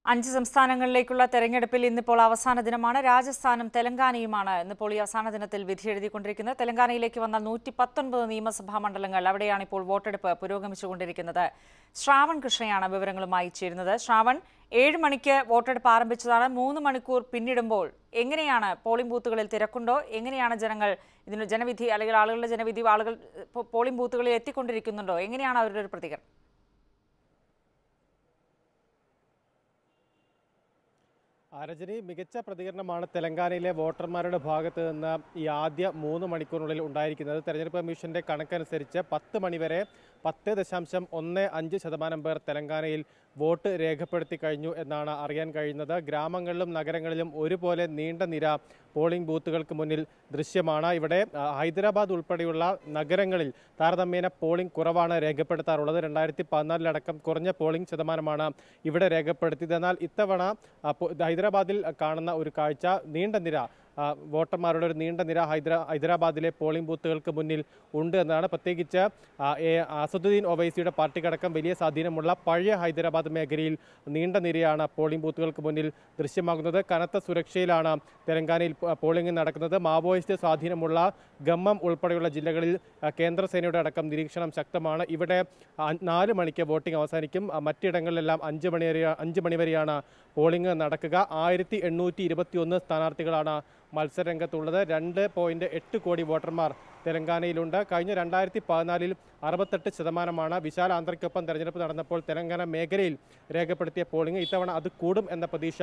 അഞ്ച് സംസ്ഥാനങ്ങളിലേക്കുള്ള തെരഞ്ഞെടുപ്പിൽ ഇന്നിപ്പോൾ അവസാന ദിനമാണ് രാജസ്ഥാനും തെലങ്കാനയുമാണ് ഇന്നിപ്പോൾ ഈ അവസാന ദിനത്തിൽ വിധിയെഴുതിക്കൊണ്ടിരിക്കുന്നത് തെലങ്കാനയിലേക്ക് വന്നാൽ നൂറ്റി പത്തൊൻപത് നിയമസഭാ മണ്ഡലങ്ങൾ അവിടെയാണ് ഇപ്പോൾ വോട്ടെടുപ്പ് പുരോഗമിച്ചുകൊണ്ടിരിക്കുന്നത് ശ്രാവൺ കൃഷ്ണയാണ് വിവരങ്ങളുമായി ചേരുന്നത് ശ്രാവൺ ഏഴ് മണിക്ക് വോട്ടെടുപ്പ് ആരംഭിച്ചതാണ് മൂന്ന് മണിക്കൂർ പിന്നിടുമ്പോൾ എങ്ങനെയാണ് പോളിംഗ് ബൂത്തുകളിൽ തിരക്കുണ്ടോ എങ്ങനെയാണ് ജനങ്ങൾ ഇതിന് ജനവിധി അല്ലെങ്കിൽ ആളുകളുടെ ജനവിധി ആളുകൾ ഇപ്പോൾ പോളിംഗ് ബൂത്തുകളിൽ എത്തിക്കൊണ്ടിരിക്കുന്നുണ്ടോ എങ്ങനെയാണ് അവരുടെ ഒരു പ്രതികരണം ആ, രജനി മികച്ച പ്രതികരണമാണ് തെലങ്കാനയിലെ വോട്ടർമാരുടെ ഭാഗത്ത് നിന്ന് ഈ ആദ്യ മൂന്ന് മണിക്കൂറിനുള്ളിൽ ഉണ്ടായിരിക്കുന്നത് തെരഞ്ഞെടുപ്പ് കമ്മീഷന്റെ കണക്കനുസരിച്ച് പത്ത് മണിവരെ പത്ത് ദശാംശം ഒന്ന് അഞ്ച് ശതമാനം പേർ തെലങ്കാനയിൽ വോട്ട് രേഖപ്പെടുത്തി കഴിഞ്ഞു എന്നാണ് അറിയാൻ കഴിയുന്നത് ഗ്രാമങ്ങളിലും നഗരങ്ങളിലും ഒരുപോലെ നീണ്ട നിര പോളിംഗ് ബൂത്തുകൾക്ക് മുന്നിൽ ദൃശ്യമാണ് ഇവിടെ ആ, ഹൈദരാബാദ് ഉൾപ്പെടെയുള്ള നഗരങ്ങളിൽ താരതമ്യേന പോളിംഗ് കുറവാണ് രേഖപ്പെടുത്താറുള്ളത് രണ്ടായിരത്തി പതിനാലിലടക്കം കുറഞ്ഞ പോളിംഗ് ശതമാനമാണ് ഇവിടെ രേഖപ്പെടുത്തിയത് എന്നാൽ ഇത്തവണ ആ, പോ- ഹൈദരാബാദിൽ കാണുന്ന ഒരു കാഴ്ച നീണ്ട നിര ആ, വോട്ടർമാരുടെ ഒരു നീണ്ട നിര ഹൈദരാ ഹൈദരാബാദിലെ പോളിംഗ് ബൂത്തുകൾക്ക് മുന്നിൽ ഉണ്ട് എന്നാണ് പ്രത്യേകിച്ച് ആ, എ അസദുദ്ദീൻ ഒവൈസിയുടെ പാർട്ടിക്കടക്കം വലിയ സ്വാധീനമുള്ള പഴയ ഹൈദരാബാദ് മേഖലയിൽ നീണ്ട നിരയാണ് പോളിംഗ് ബൂത്തുകൾക്ക് മുന്നിൽ ദൃശ്യമാകുന്നത് കനത്ത സുരക്ഷയിലാണ് തെലങ്കാനയിൽ പോ- പോളിംഗ് നടക്കുന്നത് മാവോയിസ്റ്റ് സ്വാധീനമുള്ള ഗമ്മം ഉൾപ്പെടെയുള്ള ജില്ലകളിൽ ആ, കേന്ദ്രസേനയുടെ അടക്കം നിരീക്ഷണം ശക്തമാണ് ഇവിടെ ആ, നാല് മണിക്ക് വോട്ടിംഗ് അവസാനിക്കും ആ, മറ്റിടങ്ങളിലെല്ലാം അഞ്ച് മണി വരെ അഞ്ച് മണി വരെയാണ് പോളിംഗ് നടക്കുക ആയിരത്തി എണ്ണൂറ്റി ഇരുപത്തിയൊന്ന് സ്ഥാനാർത്ഥികളാണ് മത്സരരംഗത്തുള്ളത് രണ്ട് പോയിന്റ് എട്ട് കോടി വോട്ടർമാർ തെലങ്കാനയിലുണ്ട് കഴിഞ്ഞ രണ്ടായിരത്തി പതിനാലിൽ അറുപത്തെട്ട് ശതമാനമാണ് വിശാൽ ആന്ധ്രയ്ക്കൊപ്പം തെരഞ്ഞെടുപ്പ് നടന്നപ്പോൾ തെലങ്കാന മേഖലയിൽ രേഖപ്പെടുത്തിയ പോളിംഗ് ഇത്തവണ അത് കൂടും എന്ന പ്രതീക്ഷ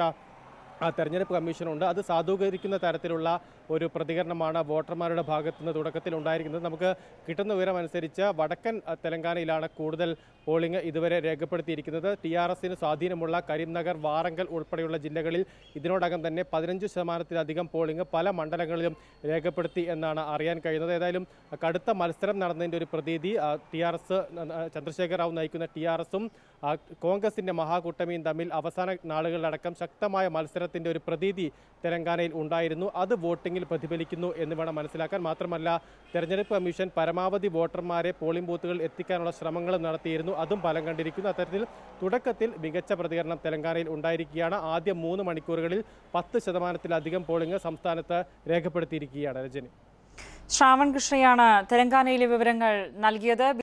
ആ തെരഞ്ഞെടുപ്പ് കമ്മീഷനുണ്ട് അത് സാധൂകരിക്കുന്ന തരത്തിലുള്ള ഒരു പ്രതികരണമാണ് വോട്ടർമാരുടെ ഭാഗത്തു നിന്ന് തുടക്കത്തിൽ ഉണ്ടായിരിക്കുന്നത് നമുക്ക് കിട്ടുന്ന വിവരം അനുസരിച്ച് വടക്കൻ അ, തെലങ്കാനയിലാണ് കൂടുതൽ പോളിംഗ് ഇതുവരെ രേഖപ്പെടുത്തിയിരിക്കുന്നത് ടി ആർ എസിന് സ്വാധീനമുള്ള കരീംനഗർ വാറങ്കൽ ഉൾപ്പെടെയുള്ള ജില്ലകളിൽ ഇതിനോടകം തന്നെ പതിനഞ്ച് ശതമാനത്തിലധികം പോളിംഗ് പല മണ്ഡലങ്ങളിലും രേഖപ്പെടുത്തി എന്നാണ് അറിയാൻ കഴിയുന്നത് ഏതായാലും കടുത്ത മത്സരം നടന്നതിൻ്റെ ഒരു പ്രതീതി T R S Chandrashekar Rao നയിക്കുന്ന ടി ആർ എസും കോൺഗ്രസിന്റെ മഹാകൂട്ടമിയും തമ്മിൽ അവസാന നാളുകളിലടക്കം ശക്തമായ മത്സരത്തിന്റെ ഒരു പ്രതീതി തെലങ്കാനയിൽ ഉണ്ടായിരുന്നു അത് വോട്ടിംഗിൽ പ്രതിഫലിക്കുന്നു എന്ന് വേണം മനസ്സിലാക്കാൻ മാത്രമല്ല തെരഞ്ഞെടുപ്പ് കമ്മീഷൻ പരമാവധി വോട്ടർമാരെ പോളിംഗ് ബൂത്തുകളിൽ എത്തിക്കാനുള്ള ശ്രമങ്ങൾ നടത്തിയിരുന്നു അതും ഫലം കണ്ടിരിക്കുന്നു അത്തരത്തിൽ തുടക്കത്തിൽ മികച്ച പ്രതികരണം തെലങ്കാനയിൽ ഉണ്ടായിരിക്കുകയാണ് ആദ്യ മൂന്ന് മണിക്കൂറുകളിൽ പത്ത് ശതമാനത്തിലധികം പോളിംഗ് സംസ്ഥാനത്ത് രേഖപ്പെടുത്തിയിരിക്കുകയാണ് രജനി ശ്രാവൺ കൃഷ്ണയാണ് തെലങ്കാനയിലെ വിവരങ്ങൾ നൽകിയത്